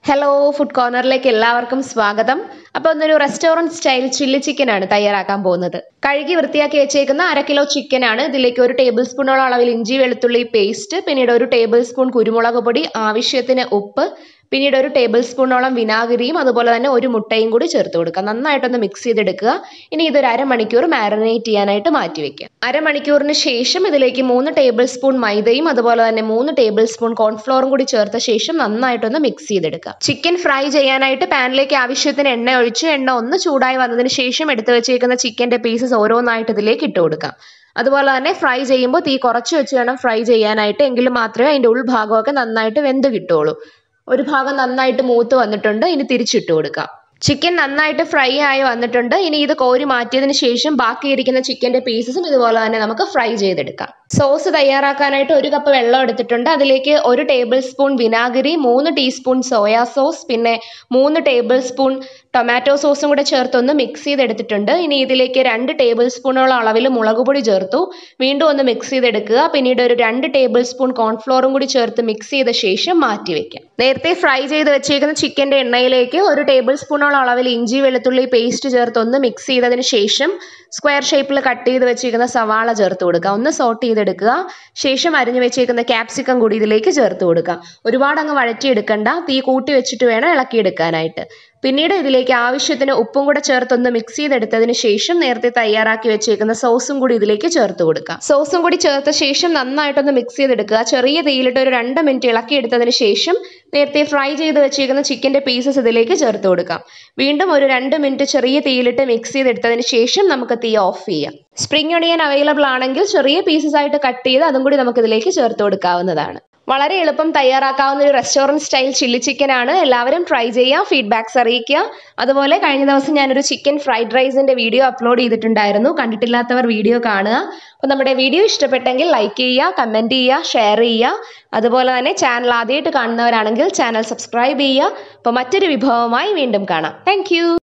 hello food കോർണറിലേക്ക് എല്ലാവർക്കും സ്വാഗതം അപ്പോൾ ഇന്നൊരു റെസ്റ്റോറൻറ്റ് സ്റ്റൈൽ ചില്ലി ചിക്കനാണ് തയ്യാറാക്കാൻ പോകുന്നത് കഴുകി വൃത്തിയാക്കി വെച്ചേക്കുന്ന അര കിലോ ചിക്കനാണ് ഇതിലേക്ക് ഒരു ടേബിൾ സ്പൂണോളം അളവിൽ ഇഞ്ചി വെളുത്തുള്ളി പേസ്റ്റ് പിന്നീട് ഒരു ടേബിൾ സ്പൂൺ കുരുമുളക് പൊടി ആവശ്യത്തിന് ഉപ്പ് പിന്നീട് ഒരു ടേബിൾ സ്പൂണോളം വിനാഗിരിയും അതുപോലെ തന്നെ ഒരു മുട്ടയും കൂടി ചേർത്ത് കൊടുക്കുക നന്നായിട്ടൊന്ന് മിക്സ് ചെയ്തെടുക്കുക ഇനി ഇതൊരു അരമണിക്കൂർ മാരിനേറ്റ് ചെയ്യാനായിട്ട് മാറ്റി വെക്കുക അരമണിക്കൂറിന് ശേഷം ഇതിലേക്ക് മൂന്ന് ടേബിൾ സ്പൂൺ മൈദയും അതുപോലെ തന്നെ മൂന്ന് ടേബിൾ സ്പൂൺ കോൺഫ്ലോറും കൂടി ചേർത്ത ശേഷം നന്നായിട്ടൊന്ന് മിക്സ് ചെയ്തെടുക്കുക ചിക്കൻ ഫ്രൈ ചെയ്യാനായിട്ട് പാനിലേക്ക് ആവശ്യത്തിന് എണ്ണ ഒഴിച്ച് എണ്ണ ഒന്ന് ചൂടായി വന്നതിന് ശേഷം എടുത്തു വെച്ചേക്കുന്ന ചിക്കൻ്റെ പീസസ് ഓരോന്നായിട്ട് ഇതിലേക്ക് ഇട്ട് കൊടുക്കാം അതുപോലെ തന്നെ ഫ്രൈ ചെയ്യുമ്പോൾ തീ കുറച്ച് വെച്ച് വേണം ഫ്രൈ ചെയ്യാനായിട്ട് എങ്കിലും മാത്രമേ അതിൻ്റെ ഉൾഭാഗമൊക്കെ നന്നായിട്ട് വെന്ത് കിട്ടുള്ളൂ ഒരു ഭാഗം നന്നായിട്ട് മൂത്ത് വന്നിട്ടുണ്ട് ഇനി തിരിച്ചിട്ട് കൊടുക്കാം ചിക്കൻ നന്നായിട്ട് ഫ്രൈ ആയി വന്നിട്ടുണ്ട് ഇനി ഇത് കോരി മാറ്റിയതിന് ശേഷം ബാക്കിയിരിക്കുന്ന ചിക്കൻ്റെ പീസസും ഇതുപോലെ തന്നെ നമുക്ക് ഫ്രൈ ചെയ്തെടുക്കാം സോസ് തയ്യാറാക്കാനായിട്ട് ഒരു കപ്പ് വെള്ളം എടുത്തിട്ടുണ്ട് അതിലേക്ക് ഒരു ടേബിൾ സ്പൂൺ വിനാഗിരി മൂന്ന് ടീസ്പൂൺ സോയാ സോസ് പിന്നെ മൂന്ന് ടേബിൾ സ്പൂൺ ടൊമാറ്റോ സോസും കൂടെ ചേർത്തൊന്ന് മിക്സ് ചെയ്തെടുത്തിട്ടുണ്ട് ഇനി ഇതിലേക്ക് രണ്ട് ടേബിൾ സ്പൂണോളം അളവിൽ മുളക് പൊടി ചേർത്തു വീണ്ടും ഒന്ന് മിക്സ് ചെയ്തെടുക്കുക പിന്നീട് ഒരു രണ്ട് ടേബിൾ സ്പൂൺ കോൺഫ്ലോറും കൂടി ചേർത്ത് മിക്സ് ചെയ്ത ശേഷം മാറ്റി വെക്കാം നേരത്തെ ഫ്രൈ ചെയ്ത് വെച്ചേക്കുന്ന ചിക്കൻ്റെ എണ്ണയിലേക്ക് ഒരു ടേബിൾ സ്പൂണോളം അളവിൽ ഇഞ്ചി വെളുത്തുള്ളി പേസ്റ്റ് ചേർത്ത് ഒന്ന് മിക്സ് ചെയ്തതിന് ശേഷം സ്ക്വയർ ഷേപ്പിൽ കട്ട് ചെയ്ത് വെച്ചേക്കുന്ന സവാള ചേർത്ത് കൊടുക്കുക ഒന്ന് സോട്ട് ചെയ്തെടുക്കുക ശേഷം അരിഞ്ഞു വെച്ചേക്കുന്ന ക്യാപ്സിക്കം കൂടി ഇതിലേക്ക് ചേർത്ത് കൊടുക്കുക ഒരുപാട് അങ്ങ് വഴറ്റിയെടുക്കണ്ട തീ കൂട്ടി വെച്ചിട്ട് വേണം ഇളക്കിയെടുക്കാനായിട്ട് പിന്നീട് ഇതിലേക്ക് ആവശ്യത്തിന് ഉപ്പും കൂടെ ചേർത്തൊന്ന് മിക്സ് ചെയ്തെടുത്തതിന് ശേഷം നേരത്തെ തയ്യാറാക്കി വെച്ചേക്കുന്ന സോസും കൂടി ഇതിലേക്ക് ചേർത്ത് കൊടുക്കാം സോസും കൂടി ചേർത്ത ശേഷം നന്നായിട്ടൊന്ന് മിക്സ് ചെയ്തെടുക്കുക ചെറിയ തീയിലിട്ട് ഒരു രണ്ട് മിനിറ്റ് ഇളക്കിയെടുത്തതിന് ശേഷം നേരത്തെ ഫ്രൈ ചെയ്ത് വെച്ചേക്കുന്ന ചിക്കൻ്റെ പീസസ് ഇതിലേക്ക് ചേർത്ത് കൊടുക്കാം വീണ്ടും ഒരു രണ്ട് മിനിറ്റ് ചെറിയ തീയിലിട്ട് മിക്സ് ചെയ്തെടുത്തതിന് ശേഷം നമുക്ക് തീ ഓഫ് ചെയ്യാം സ്പ്രിംഗ് ഒണിയൻ അവൈലബിൾ ആണെങ്കിൽ ചെറിയ പീസസ് ആയിട്ട് കട്ട് ചെയ്ത് അതും കൂടി നമുക്ക് ഇതിലേക്ക് ചേർത്ത് കൊടുക്കാവുന്നതാണ് വളരെ എളുപ്പം തയ്യാറാക്കാവുന്ന ഒരു റെസ്റ്റോറൻറ്റ് സ്റ്റൈൽ ചില്ലി ചിക്കൻ ആണ് എല്ലാവരും ട്രൈ ചെയ്യുക ഫീഡ്ബാക്സ് അറിയിക്കുക അതുപോലെ കഴിഞ്ഞ ദിവസം ഞാനൊരു ചിക്കൻ ഫ്രൈഡ് റൈസിൻ്റെ വീഡിയോ അപ്ലോഡ് ചെയ്തിട്ടുണ്ടായിരുന്നു കണ്ടിട്ടില്ലാത്തവർ വീഡിയോ കാണുക അപ്പോൾ നമ്മുടെ വീഡിയോ ഇഷ്ടപ്പെട്ടെങ്കിൽ ലൈക്ക് ചെയ്യുക കമൻറ്റ് ചെയ്യുക ഷെയർ ചെയ്യുക അതുപോലെ തന്നെ ചാനൽ ആദ്യമായിട്ട് കാണുന്നവരാണെങ്കിൽ ചാനൽ സബ്സ്ക്രൈബ് ചെയ്യുക അപ്പോൾ മറ്റൊരു വിഭവമായി വീണ്ടും കാണാം താങ്ക്